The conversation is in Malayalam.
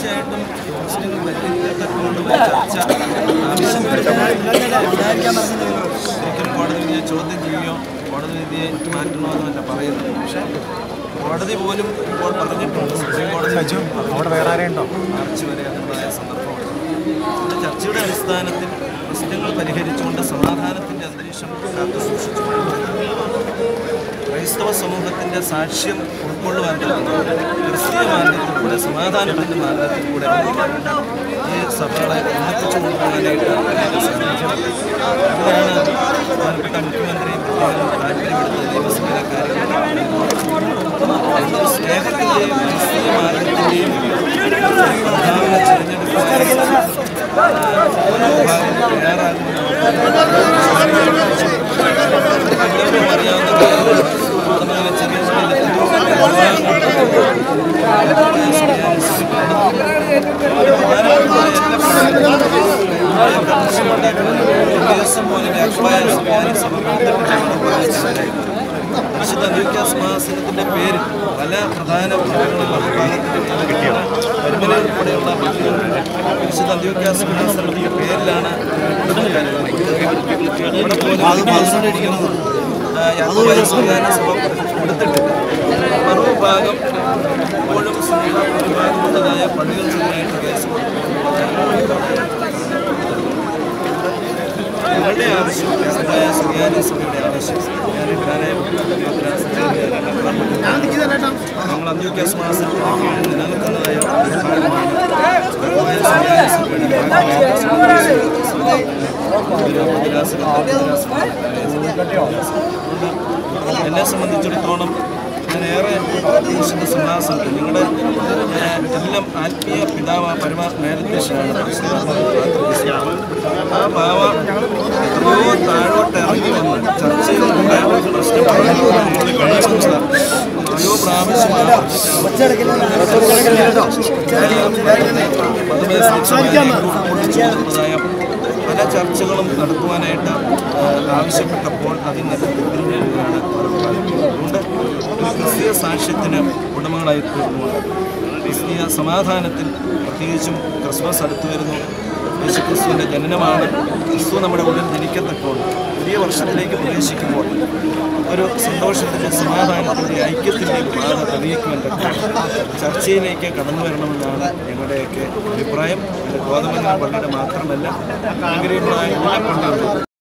തീർച്ചയായിട്ടും മുസ്ലിങ്ങൾ പരിഹരിക്കത്തക്കവണ്ണമുള്ള ചർച്ച ഒരിക്കലും കോടതി വിധിയെ ചോദ്യം ചെയ്യുകയോ കോടതി വിധിയെ മാറ്റണോ എന്നല്ല പറയുന്നത് പക്ഷേ കോടതി പോലും ഇപ്പോൾ പറഞ്ഞിട്ടുണ്ട് സുപ്രീം കോടതി അവിടെ വേറെ ആരെയുണ്ടോ മാർച്ച് വരെ അതുണ്ടായ സന്ദർഭമുണ്ട് അതുകൊണ്ട് ചർച്ചയുടെ അടിസ്ഥാനത്തിൽ പ്രശ്നങ്ങൾ പരിഹരിച്ചുകൊണ്ട് സമാധാനത്തിൻ്റെ അന്തരീക്ഷം കാത്തു സൂക്ഷിച്ചുകൊണ്ട് ക്രൈസ്തവ സമൂഹത്തിൻ്റെ സാക്ഷ്യം ഉൾക്കൊള്ളുവാൻ പറ്റുന്ന ക്രിസ്തീയ മാർഗത്തിലൂടെ സമാധാനത്തിൻ്റെ മാർഗത്തിലൂടെ ഈ സഭകളെ ഉന്നയിച്ചു കൊണ്ടുപോകാനായിട്ട് അതിനാണ് ബഹുമാനപ്പെട്ട മുഖ്യമന്ത്രി പ്രത്യേകം താല്പര്യമെടുത്ത നിയമസഭയിലെ കാര്യങ്ങൾ സ്നേഹത്തിൻ്റെയും ക്രിസ്തീയ മാർഗത്തിൻ്റെയും പ്രധാന തിരഞ്ഞെടുപ്പ് വിശുദ്ധ അന്ത്യോക്യാസ് മഹാസനത്തിന്റെ പേരിൽ പല പ്രധാന പരിമല ഉൾപ്പെടെയുള്ള പള്ളികളുണ്ട് വിശുദ്ധ അന്ത്യോക്യാസ് മഹാസനത്തിന്റെ പേരിലാണ് ഇവിടെ പോലും ആ, യാക്കോബായ സുൽത്താന സഭ കൊടുത്തിട്ടില്ല മറുഭാഗം ഇപ്പോഴും വിഭാഗമുള്ളതായ പള്ളികൾക്കുമായിട്ട് കേസ് ഞങ്ങളുടെ ആവശ്യം സമുദായ സുഖ്യാന സഭയുടെ ആവശ്യം ഞാൻ ഇക്കാലം ഞങ്ങൾ അന്ത്യോക്യാസ് മാസത്തിൽ നിലനിൽക്കുന്നതായ ഒരു ഭാഗമാണ് സമുദായ സുഖ്യാന സഭയുടെ എന്നെ സംബന്ധിച്ചിടത്തോളം ഞാൻ ഏറെ വിശുദ്ധ സിംഹാസനത്തിൽ നിങ്ങളുടെ ഏഹ്, എല്ലാം ആത്മീയ പിതാവ് പരമ മേലധ്യക്ഷനാണ് ആ ബാവ എത്രയോ താഴോട്ട് ഇറങ്ങി വന്ന് ചർച്ചയിലൂടെ പ്രശ്നം പരിഹരിക്കുന്നതിന് കഴിയുമെന്ന് ഓരോ പ്രാവശ്യം ആവർത്തിച്ചതായ പല ചർച്ചകളും നടത്തുവാനായിട്ട് ഏഹ്, ആവശ്യപ്പെട്ടപ്പോൾ അതിന് എതിർക്കുകയാണ് അതുകൊണ്ട് ഒരു ക്രിസ്തീയ സാക്ഷ്യത്തിന് ഉടമകളായി തീർന്നുകൊണ്ട് ക്രിസ്തീയ സമാധാനത്തിൽ പ്രത്യേകിച്ചും ക്രിസ്മസ് അടുത്തു വരുന്നു യേശു ക്രിസ്തുവിൻ്റെ ജനനമാണ് ക്രിസ്തു നമ്മുടെ ഉള്ളിൽ ജനിക്കത്തക്കോണം പുതിയ വർഷത്തിലേക്ക് പ്രവേശിക്കുമ്പോൾ ഒരു സന്തോഷത്തിൻ്റെ സമാധാനത്തിൻ്റെ ഐക്യത്തിൻ്റെയും പാത തെളിയിക്കുവാൻ തക്കോണം ചർച്ചയിലേക്ക് കടന്നു വരണമെന്നാണ് ഞങ്ങളുടെയൊക്കെ അഭിപ്രായം ഇത് ഗോതമ്പ് പള്ളിയുടെ മാത്രമല്ല അനുഗ്രഹങ്ങളായ എല്ലാ പള്ളികളും